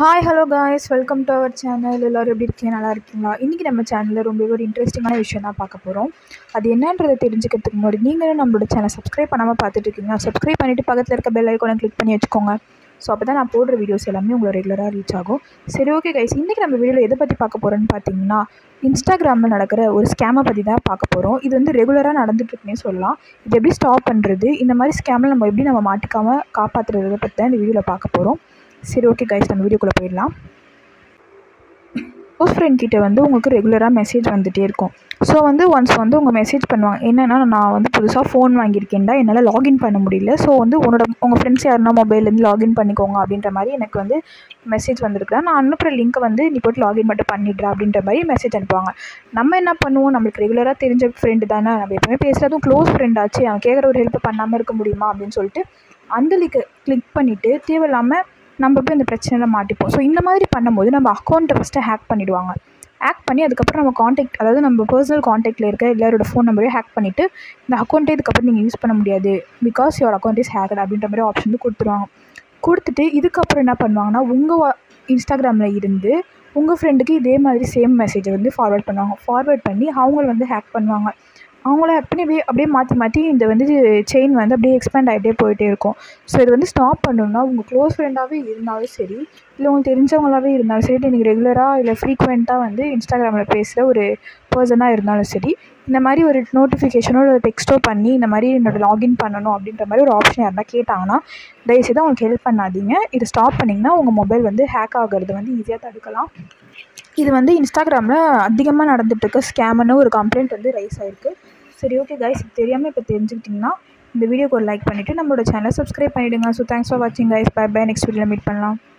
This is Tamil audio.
hi hello guys welcome to our channel எல்லோரும் எப்படி இருக்கீங்க நல்லா இருக்கீங்களா இன்றைக்கி நம்ம சேனலில் ரொம்பவே ஒரு இன்ட்ரெஸ்டிங்கான விஷயம் தான் பார்க்க போகிறோம் அது என்னன்றதை தெரிஞ்சுக்கிறதுக்கு முன்னாடி நீங்களும் நம்மளோட சேனல் சப்ஸ்கிரைப் பண்ணாமல் பார்த்துட்டு இருக்கீங்க சப்ஸ்கிரைப் பண்ணிவிட்டு பக்கத்தில் இருக்க பெல் ஐக்கானை கிளிக் பண்ணி வச்சுக்கோங்க ஸோ அப்போ தான் நான் போடுற வீடியோஸ் எல்லாமே உங்களை ரெகுலராக ரீச் ஆகும் சரி ஓகே கைஸ் இன்றைக்கி நம்ம வீடியோவில் எதை பற்றி பார்க்க போகிறோன்னு பார்த்தீங்கன்னா இன்ஸ்டாகிராமில் நடக்கிற ஒரு ஸ்கேமை பற்றி தான் பார்க்க போகிறோம் இது வந்து ரெகுலராக நடந்துட்டுருக்குன்னே சொல்லலாம் இது எப்படி ஸ்டாப் பண்ணுறது இந்த மாதிரி ஸ்கேமில் நம்ம எப்படி நம்ம மாட்டிக்காமல் காப்பாற்றுறதை பற்றி தான் இந்த வீடியோவில் பார்க்க போகிறோம் சரி ஓகே கைஸ் நம்ம வீடியோக்குள்ளே போயிடலாம் க்ளோஸ் ஃப்ரெண்ட் கிட்ட வந்து உங்களுக்கு ரெகுலராக மெசேஜ் வந்துகிட்டே இருக்கும் ஸோ வந்து ஒன்ஸ் வந்து உங்கள் மெசேஜ் பண்ணுவாங்க என்னென்னா நான் வந்து புதுசாக ஃபோன் வாங்கியிருக்கேன்டா என்னால் லாகின் பண்ண முடியல ஸோ வந்து உன்னோட உங்கள் ஃப்ரெண்ட்ஸ் யாருன்னா மொபைல்லேருந்து லாகின் பண்ணிக்கோங்க அப்படின்ற மாதிரி எனக்கு வந்து மெசேஜ் வந்திருக்குறேன் நான் அனுப்புகிற லிங்க்கை வந்து நீ போட்டு லாகின் மட்டும் பண்ணிடுறா அப்படின்ற மாதிரி மெசேஜ் அனுப்புவாங்க நம்ம என்ன பண்ணுவோம் நம்மளுக்கு ரெகுலராக தெரிஞ்ச ஃப்ரெண்டு தானே நம்ம எப்பவுமே பேசுகிறதும் க்ளோஸ் ஃப்ரெண்ட் ஆச்சு அவன் கேட்குற ஒரு ஹெல்ப் பண்ணாமல் இருக்க முடியுமா அப்படின்னு சொல்லிட்டு அந்த லிங்கை கிளிக் பண்ணிவிட்டு தேவையில்லாமல் நம்ம போய் அந்த பிரச்சனையில் மாட்டிப்போம் ஸோ இந்த மாதிரி பண்ணும்போது நம்ம அக்கௌண்ட்டை ஃபஸ்ட்டு ஹேக் பண்ணிவிடுவாங்க ஹேக் பண்ணி அதுக்கப்புறம் நம்ம காண்டாக்ட் அதாவது நம்ம பர்சனல் காண்டாக்டில் இருக்க எல்லாரோட ஃபோன் நம்பரையும் ஹேக் பண்ணிவிட்டு இந்த அக்கௌண்ட்டே இதுக்கப்புறம் நீங்கள் யூஸ் பண்ண முடியாது because your account is hacked அப்படின்ற மாதிரி ஆப்ஷன் வந்து கொடுத்துருவாங்க கொடுத்துட்டு இதுக்கப்புறம் என்ன பண்ணுவாங்கன்னா உங்கள் இன்ஸ்டாகிராமில் இருந்து உங்கள் ஃப்ரெண்டுக்கு இதே மாதிரி சேம் மெசேஜை வந்து ஃபார்வேர்ட் பண்ணுவாங்க ஃபார்வேர்ட் பண்ணி அவங்கள வந்து ஹேக் பண்ணுவாங்க அவங்கள ஹேக் பண்ணி அப்படியே அப்படியே மாற்றி மாற்றி இந்த வந்து செயின் வந்து அப்படியே எக்ஸ்பேண்ட் ஆகிட்டே போயிட்டே இருக்கும் ஸோ இது வந்து ஸ்டாப் பண்ணணும்னா உங்கள் க்ளோஸ் ஃப்ரெண்டாகவே இருந்தாலும் சரி இல்லை உங்களுக்கு தெரிஞ்சவங்களாவே இருந்தாலும் சரி நீங்கள் ரெகுலராக இல்லை ஃப்ரீக்வெண்ட்டாக வந்து இன்ஸ்டாகிராமில் பேசுகிற ஒரு பர்சனாக இருந்தாலும் சரி இந்த மாதிரி ஒரு நோட்டிஃபிகேஷனோ இல்லை டெக்ஸ்ட்டோ பண்ணி இந்த மாதிரி என்னோட லாகின் பண்ணணும் அப்படின்ற மாதிரி ஒரு ஆப்ஷன் யாருனா கேட்டாங்கன்னா தயவுசெய்து அவங்களுக்கு ஹெல்ப் பண்ணாதீங்க இது ஸ்டாப் பண்ணிங்கன்னா உங்கள் மொபைல் வந்து ஹேக் ஆகிறது வந்து ஈஸியாக தடுக்கலாம் இது வந்து இன்ஸ்டாகிராமில் அதிகமாக நடந்துகிட்ருக்க ஸ்கேம்னு ஒரு கம்ப்ளைண்ட் வந்து ரைஸ் ஆகிருக்கு சரி ஓகே கைஸ் இது தெரியாமல் இப்போ தெரிஞ்சுக்கிட்டிங்கன்னா இந்த வீடியோக்கு ஒரு லைக் பண்ணிவிட்டு நம்மளோட சேனலை சப்ஸ்கிரைப் பண்ணிவிடுங்க ஸோ தேங்க்ஸ் ஃபார் வாட்சிங் கைஸ் பை பை நெக்ஸ்ட் வீடியோவில் மீட் பண்ணலாம்